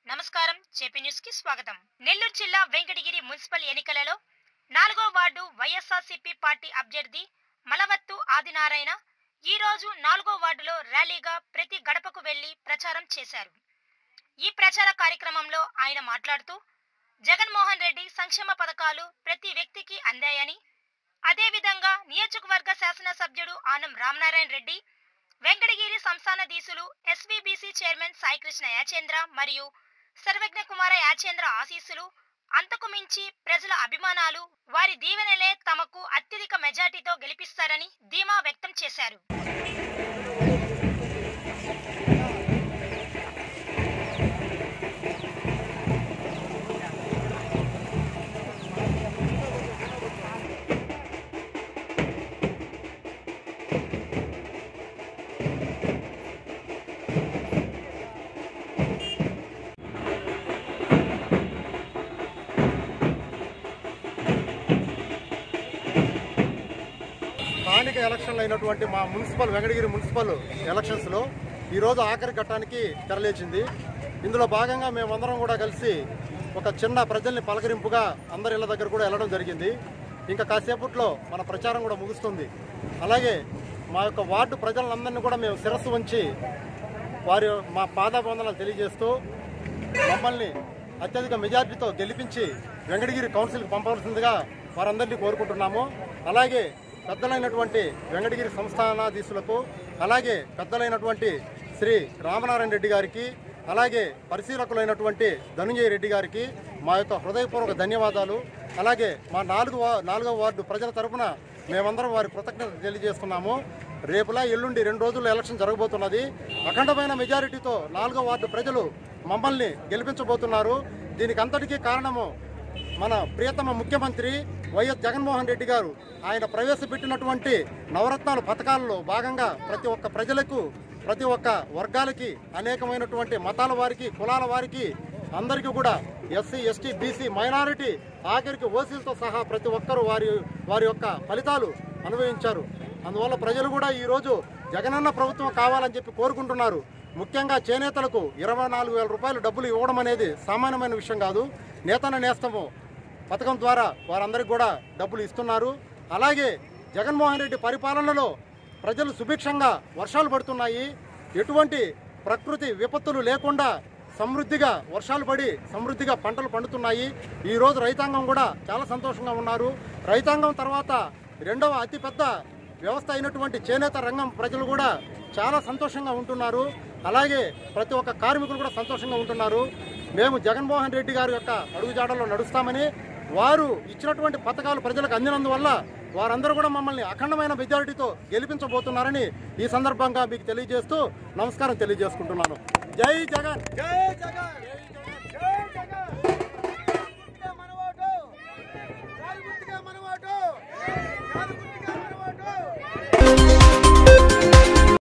నమస్కారం JP news కి స్వాగతం నెల్లూరు జిల్లా వెంకటగిరి మున్సిపల్ ఎన్నికలలో నాలుగో వార్డు వైఎస్ఆర్సీపీ పార్టీ అభ్యర్థి మలవత్తు ఆదినారాయణ ఈ రోజు నాలుగో వార్డులో ర్యాలీగా ప్రతి గడపకు వెళ్లి ప్రచారం చేశారు ఈ ప్రచార కార్యక్రమంలో ఆయన మాట్లాడుతూ జగన్మోహన్ రెడ్డి సంక్షేమ పథకాలు ప్రతి వ్యక్తికి అందాయని అదేవిధంగా నియోజకవర్గ శాసనసభ్యుడు ఆనం రామనారాయణ రెడ్డి వెంకటగిరి సంస్థానధీశులు ఎస్వీబీసీ చైర్మన్ సాయికృష్ణ యాచేంద్ర మరియు సర్వజ్ఞ కుమార యాచేంద్ర ఆశీస్సులు అంతకు మించి ప్రజల అభిమానాలు వారి దీవెనలే తమకు అత్యధిక మెజార్టీతో గెలిపిస్తారని ధీమా వ్యక్తం చేశారు స్థానిక ఎలక్షన్లు అయినటువంటి మా మున్సిపల్ వెంకటగిరి మున్సిపల్ ఎలక్షన్స్లో ఈరోజు ఆఖరి ఘట్టానికి తెరలేచింది ఇందులో భాగంగా మేమందరం కూడా కలిసి ఒక చిన్న ప్రజల్ని పలకరింపుగా అందరి ఇళ్ళ దగ్గర కూడా వెళ్ళడం జరిగింది ఇంకా కాసేపట్లో మన ప్రచారం కూడా ముగుస్తుంది అలాగే మా యొక్క వార్డు ప్రజలందరినీ కూడా మేము శిరస్సు వంచి వారి మా పాదాబంధనాలు తెలియజేస్తూ మమ్మల్ని అత్యధిక మెజార్టీతో గెలిపించి వెంకటగిరి కౌన్సిల్కి పంపవలసిందిగా వారందరినీ కోరుకుంటున్నాము అలాగే పెద్దలైనటువంటి వెంకటగిరి సంస్థానాధీశులకు అలాగే పెద్దలైనటువంటి శ్రీ రామనారాయణ రెడ్డి గారికి అలాగే పరిశీలకులైనటువంటి ధనుంజయ రెడ్డి గారికి మా యొక్క హృదయపూర్వక ధన్యవాదాలు అలాగే మా నాలుగు వా- నాలుగవ వార్డు ప్రజల తరపున మేమందరం వారి కృతజ్ఞత తెలియజేస్తున్నాము రేపులా ఎల్లుండి రెండు రోజుల్లో ఎలక్షన్ జరగబోతున్నది అఖండమైన మెజారిటీతో నాలుగో వార్డు ప్రజలు మమ్మల్ని గెలిపించబోతున్నారు దీనికి అంతటికీ కారణము మన ప్రియతమ ముఖ్యమంత్రి వైఎస్ జగన్మోహన్ రెడ్డి గారు ఆయన ప్రవేశపెట్టినటువంటి నవరత్నాల పథకాలలో భాగంగా ప్రతి ఒక్క ప్రజలకు ప్రతి ఒక్క వర్గాలకి అనేకమైనటువంటి మతాల వారికి కులాల వారికి అందరికీ కూడా ఎస్సీ ఎస్టీ బీసీ మైనారిటీ ఆఖరికి ఓసీలతో సహా ప్రతి ఒక్కరూ వారి వారి యొక్క ఫలితాలు అనుభవించారు అందువల్ల ప్రజలు కూడా ఈరోజు జగనన్న ప్రభుత్వం కావాలని చెప్పి కోరుకుంటున్నారు ముఖ్యంగా చేనేతలకు ఇరవై నాలుగు వేల రూపాయలు డబ్బులు ఇవ్వడం అనేది సామాన్యమైన విషయం కాదు నేతన నేస్తము పథకం ద్వారా వారందరికీ కూడా డబ్బులు ఇస్తున్నారు అలాగే జగన్మోహన్ రెడ్డి పరిపాలనలో ప్రజలు సుభిక్షంగా వర్షాలు పడుతున్నాయి ఎటువంటి ప్రకృతి విపత్తులు లేకుండా సమృద్ధిగా వర్షాలు పడి సమృద్ధిగా పంటలు పండుతున్నాయి ఈ రోజు రైతాంగం కూడా చాలా సంతోషంగా ఉన్నారు రైతాంగం తర్వాత రెండవ అతిపెద్ద వ్యవస్థ అయినటువంటి చేనేత రంగం ప్రజలు కూడా చాలా సంతోషంగా ఉంటున్నారు అలాగే ప్రతి ఒక్క కార్మికులు కూడా సంతోషంగా ఉంటున్నారు మేము జగన్మోహన్ రెడ్డి గారి యొక్క అడుగుజాడల్లో నడుస్తామని వారు ఇచ్చినటువంటి పథకాలు ప్రజలకు అందినందువల్ల వారందరూ కూడా మమ్మల్ని అఖండమైన మెజారిటీతో గెలిపించబోతున్నారని ఈ సందర్భంగా మీకు తెలియజేస్తూ నమస్కారం తెలియజేసుకుంటున్నాను జై జగన్ జై జగన్ జై జగన్ గుర్తుగా మన ఓటు గాలి గుర్తుగా మన ఓటు గాలి గుర్తుగా మన ఓటు